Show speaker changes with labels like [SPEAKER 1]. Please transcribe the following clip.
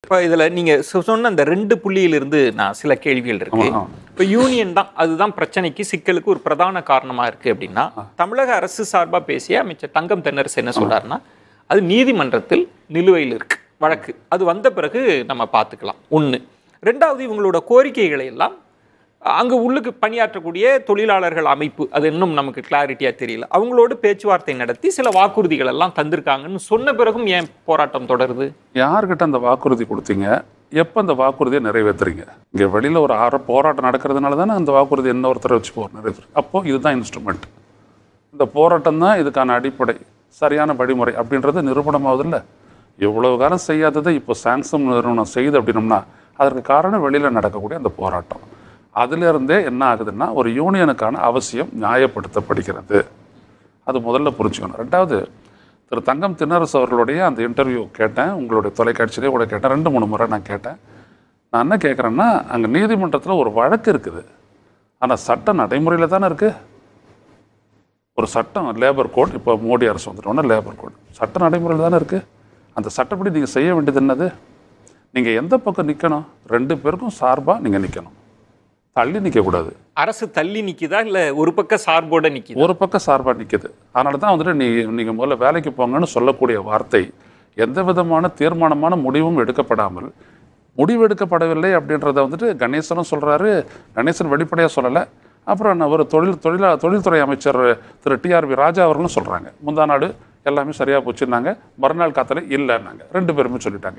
[SPEAKER 1] இப்போ இதில் நீங்கள் சொன்ன அந்த ரெண்டு புள்ளியிலிருந்து நான் சில கேள்விகள் இருக்கு
[SPEAKER 2] ஆமா, ஆமா.
[SPEAKER 1] இப்போ யூனியன் தான் அதுதான் பிரச்சனைக்கு சிக்கலுக்கு ஒரு பிரதான காரணமா இருக்கு அப்படின்னா தமிழக அரசு சார்பா பேசிய அமைச்சர் தங்கம் தென்னரசு என்ன சொல்றாருன்னா அது நீதிமன்றத்தில் நிலுவையில் இருக்கு வழக்கு அது வந்த பிறகு நம்ம பார்த்துக்கலாம் ஒன்று ரெண்டாவது இவங்களோட கோரிக்கைகளை எல்லாம் அங்கே உள்ளுக்கு பணியாற்றக்கூடிய தொழிலாளர்கள் அமைப்பு அது இன்னும் நமக்கு கிளாரிட்டியாக தெரியல அவங்களோடு பேச்சுவார்த்தை நடத்தி சில வாக்குறுதிகள் எல்லாம் தந்திருக்காங்கன்னு சொன்ன பிறகும் ஏன் போராட்டம் தொடருது
[SPEAKER 2] யார்கிட்ட அந்த வாக்குறுதி கொடுத்தீங்க எப்போ அந்த வாக்குறுதியை நிறைவேற்றுறீங்க இங்கே வெளியில் ஒரு ஆற போராட்டம் நடக்கிறதுனால தானே அந்த வாக்குறுதி இன்னொருத்தரை வச்சு போ நிறைவேற்று அப்போ இதுதான் இன்ஸ்ட்ருமெண்ட் இந்த போராட்டம் தான் இதுக்கான அடிப்படை சரியான வழிமுறை அப்படின்றது நிரூபணமாவதில்ல இவ்வளவு காலம் செய்யாததை இப்போ சாம்சங் நிறுவனம் செய்யுது அப்படின்னம்னா அதற்கு காரணம் வெளியில் நடக்கக்கூடிய அந்த போராட்டம் அதிலிருந்தே என்ன ஆகுதுன்னா ஒரு யூனியனுக்கான அவசியம் நியாயப்படுத்தப்படுகிறது அது முதல்ல புரிஞ்சுக்கணும் ரெண்டாவது திரு தங்கம் தின்னரசு அவர்களுடைய அந்த இன்டர்வியூ கேட்டேன் உங்களுடைய தொலைக்காட்சியிலே கூட கேட்டேன் ரெண்டு மூணு முறை நான் கேட்டேன் நான் என்ன கேட்குறேன்னா அங்கே நீதிமன்றத்தில் ஒரு வழக்கு இருக்குது ஆனால் சட்டம் நடைமுறையில் தானே இருக்குது ஒரு சட்டம் லேபர் கோட் இப்போ மோடி அரசு வந்துட்டோன்னா லேபர் கோட் சட்ட நடைமுறையில் தானே இருக்குது அந்த சட்டப்படி நீங்கள் செய்ய வேண்டியது என்னது நீங்கள் எந்த பக்கம் நிற்கணும் ரெண்டு பேருக்கும் சார்பாக நீங்கள் நிற்கணும் தள்ளி நிற்கக்கூடாது
[SPEAKER 1] அரசு தள்ளி நிக்குதா இல்ல ஒரு பக்க சார்போட நிக்குதா
[SPEAKER 2] ஒரு பக்கம் சார்பாக நிற்குது அதனால தான் வந்துட்டு நீ நீங்கள் முதல்ல வேலைக்கு போங்கன்னு சொல்லக்கூடிய வார்த்தை எந்த விதமான தீர்மானமான முடிவும் எடுக்கப்படாமல் முடிவு எடுக்கப்படவில்லை அப்படின்றத வந்துட்டு கணேசனும் சொல்கிறாரு கணேசன் வெளிப்படையாக சொல்லலை அப்புறம் நான் ஒரு தொழில் தொழிலா தொழில்துறை அமைச்சர் திரு டிஆர்பி ராஜா அவர்களும் சொல்கிறாங்க முந்தா நாடு எல்லாமே சரியாக போச்சுன்னாங்க மறுநாள் காத்தல இல்லைன்னாங்க ரெண்டு பேருமே சொல்லிட்டாங்க